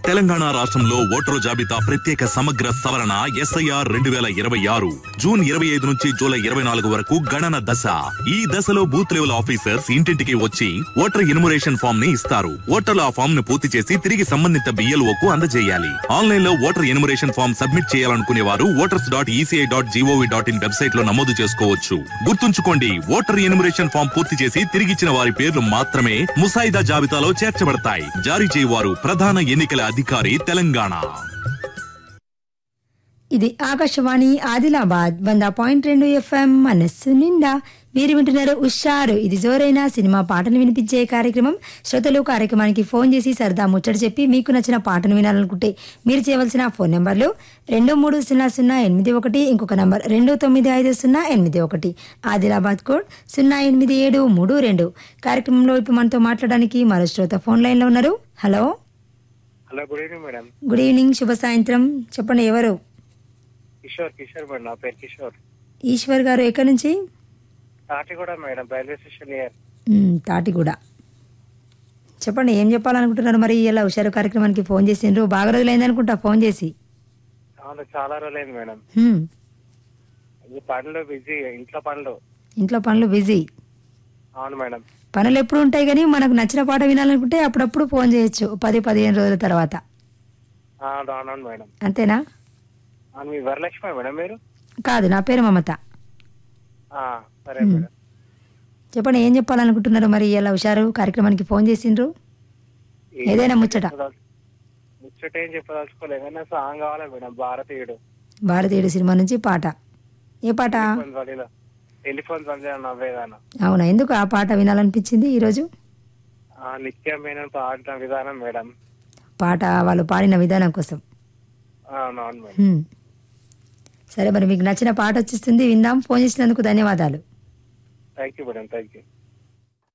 తెలంగాణ రాష్ట్రంలో ఓటరు జాబితా ప్రత్యేక సమగ్ర సవరణ ఎస్ఐఆర్ రెండు వేల ఇరవై ఆరు జూన్ ఇరవై ఐదు నుంచి జూలై ఇరవై నాలుగు వరకు గణన దశ ఈ దశలో బూత్ లెవెల్ ఆఫీసర్స్ ఇంటింటికి వచ్చి ఓటర్ ఇనుమరేషన్ ఫామ్ ని ఇస్తారు ఓటర్లు ఆ ఫామ్ ను పూర్తి చేసి తిరిగి సంబంధిత బిఎల్ఓ కు అందజేయాలి ఆన్లైన్ లో ఓటర్ ఎనుమరేషన్ ఫామ్ సబ్మిట్ చేయాలనుకునే వారు voters dot ECI dot GOV dot in website లో నమోదు చేసుకోవచ్చు గుర్తుంచుకోండి ఓటర్ ఎనుమరేషన్ ఫామ్ పూర్తి చేసి తిరిగిచ్చిన వారి పేర్లు మాత్రమే ముసాయిదా జాబితాలో చేర్చబడతాయి జారీ చేయవారు ప్రధాన ఎన్నికల అధికారి తెలంగాణ ఇది ఆకాశవాణి ఆదిలాబాద్ వంద పాయింట్ రెండు ఎఫ్ఎం మనస్సు నిండా మీరు వింటున్నారు ఉషారు ఇది జోరైన సినిమా పాటలు వినిపించే కార్యక్రమం శ్రోతలు కార్యక్రమానికి ఫోన్ చేసి సరదా ముచ్చట చెప్పి మీకు నచ్చిన పాటను వినాలనుకుంటే మీరు చేయవలసిన ఫోన్ నెంబర్లు రెండు మూడు సున్నా సున్నా ఎనిమిది ఒకటి ఇంకొక నంబర్ రెండు తొమ్మిది ఐదు సున్నా ఎనిమిది ఒకటి ఆదిలాబాద్ కోడ్ సున్నా ఎనిమిది ఏడు మూడు రెండు కార్యక్రమంలో ఇప్పుడు మనతో మాట్లాడడానికి మరో శ్రోత ఫోన్ లైన్లో ఉన్నారు hello hello good evening madam good evening శుభ సాయంత్రం చెప్పండి ఎవరు కిషోర్ కిషోర్ మేడం నా పేరు కిషోర్ ఈశ్వర్ గారు ఎక్కడి నుంచి తాటి కూడా madam railway station near hmm, Tatiguda చెప్పండి ఏం చెప్పాలనుకుంటున్నారు మరి ఇలా హుషారు కార్యక్రమానికి ఫోన్ చేసిండ్రు బాగా రోజులైంది అనుకుంటా ఫోన్ చేసి అవును చాలా రోజులైంది మేడం హ్మ్, ఈ పనులు బిజీ ఇంట్లో పనులు ఇంట్లో పనులు బిజీ అవును మేడం పనులు ఎప్పుడు ఉంటాయి కానీ మనకు నచ్చిన పాట వినాలనుకుంటే అప్పుడప్పుడు ఫోన్ చేయొచ్చు పది పదిహేను రోజుల తర్వాత ఆ, అవును అవును మేడం అంతేనా అవును మీ వరలక్ష్మి మేడం మీరు కాదు నా పేరు మమత ఆ, సరే మేడం చెప్పండి ఏం చెప్పాలనుకుంటున్నారు మరి ఇలా హుషారు కార్యక్రమానికి ఫోన్ చేసిండ్రు ఏదైనా ముచ్చట చెప్పదలు- ముచ్చట ఏం చెప్పదలుచుకోలేదు కానీ సాంగ్ కావాలి మేడం భారతీయుడు భారతీయుడు సినిమా నుంచి పాట ఏ పాట టెలిఫోన్ ధ్వనిలో టెలిఫోన్ ధ్వని నవ్వేదానం అవునా ఎందుకు ఆ పాట వినాలనిపించింది ఈరోజు ఆ, నిత్యమైన పాడిన విధానం మేడం పాట వాళ్ళు పాడిన విధానం కోసం అవును అవును మేడం హ్మ్. సరే మరి మీకు నచ్చిన పాట వచ్చేస్తుంది విందాం ఫోన్ చేసినందుకు ధన్యవాదాలు thank you madam thank you